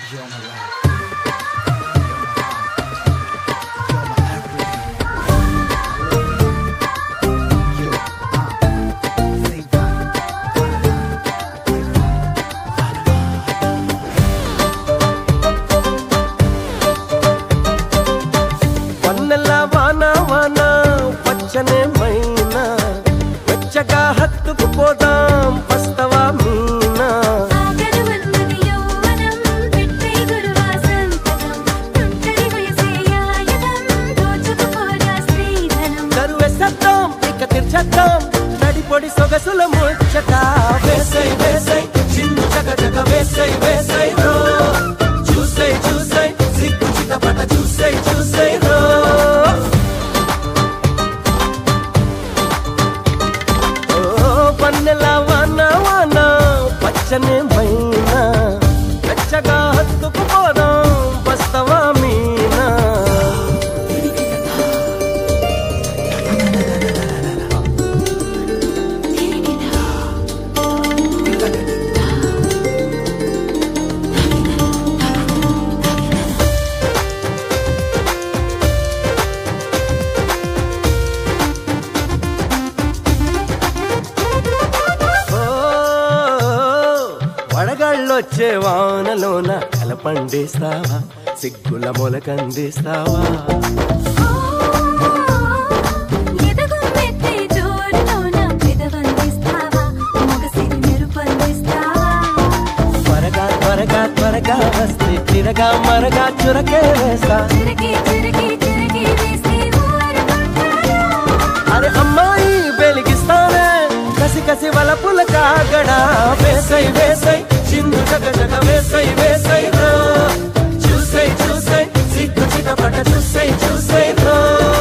You're my life. You're my heart. You're my everything. You, uh, say bye. వన్నెల వాన వాన పచ్చనే మైనా వెచ్చగా హత్తుకు పోదాం వస్తవా మీనా ఆగరవన్నది యౌవనం పెట్టే గురువాసంతకం తుంటరి వయసే యాయదం దోచుకుపోరా స్త్రీధనం కరువెసేద్దాం ఇక తీర్చేద్దాం నడిపొడి సొగసుల ముచ్చట వేసై వేసై చిన్ను జగ జగ వేసై వేసై రో చూసై చూసై సిగ్గు చిటపట చూసై చూసై రో ఓ పన్నెల వాన వాన పచ్చని మైనా వెచ్చగా హత్తుకు పోదాం వస్తవా మీనా ఓ, వడగాళ్ళొచ్చే వానలోన కలపండిస్తావా సిగ్గుల మొలకందిస్తావా ఎదగొమ్మెత్తే జోరులోన పెదవందిస్తావా మగసిరి మెరుపందిస్తావా త్వరగా త్వరగా త్వరగా వస్తే తిరగా మరగా చురకే వేస్తా చిరకి చిరకి చిరకి వేసి ఊరుకుంటాను అరే అమ్మాయి వెలిగిస్తానే కసి కసి వలపుల కాగడా వేసై వేసై చిందు జగ జగ వేసై వేసై రో చూసై చూసై సిగ్గు చిటపట చూసై చూసై రో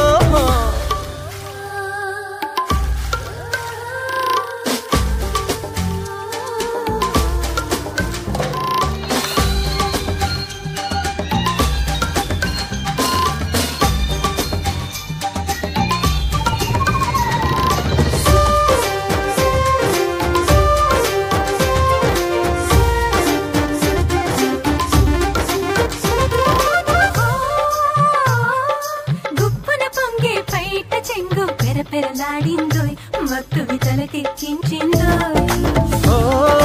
గుప్పున పొంగే పైట చెంగు పెరపెరలాడిందోయ్ మత్తువి తలకెక్కించిందోయ్ ఓ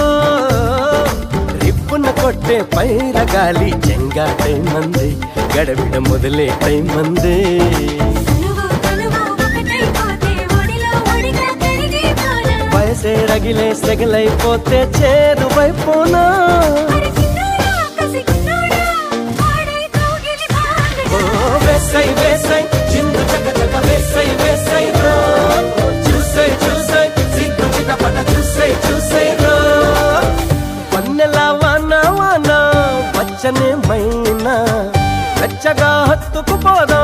రిప్పున కొట్టే పైర గాలి చెంగాటై మంది గడబిడ మొదలే టైం మంది తనువు తనువు ఒకటైపోతే ఒడిలో ఒడిగా కరిగిపోనా వయసే రగిలే సెగలైపోతే చేరువైపోనా మరి చిన్నోడా కసిగున్నోడా ఆడై కౌగిలి ఓ బాండగా వేసై వేసై చిందు చక చక వేసై వేసై రో చూసై చూసై సిగ్గు చిటపట చూసై చూసై రో పన్నెల వాన వాన పచ్చని మైనా వెచ్చగా హత్తుకు పోదాం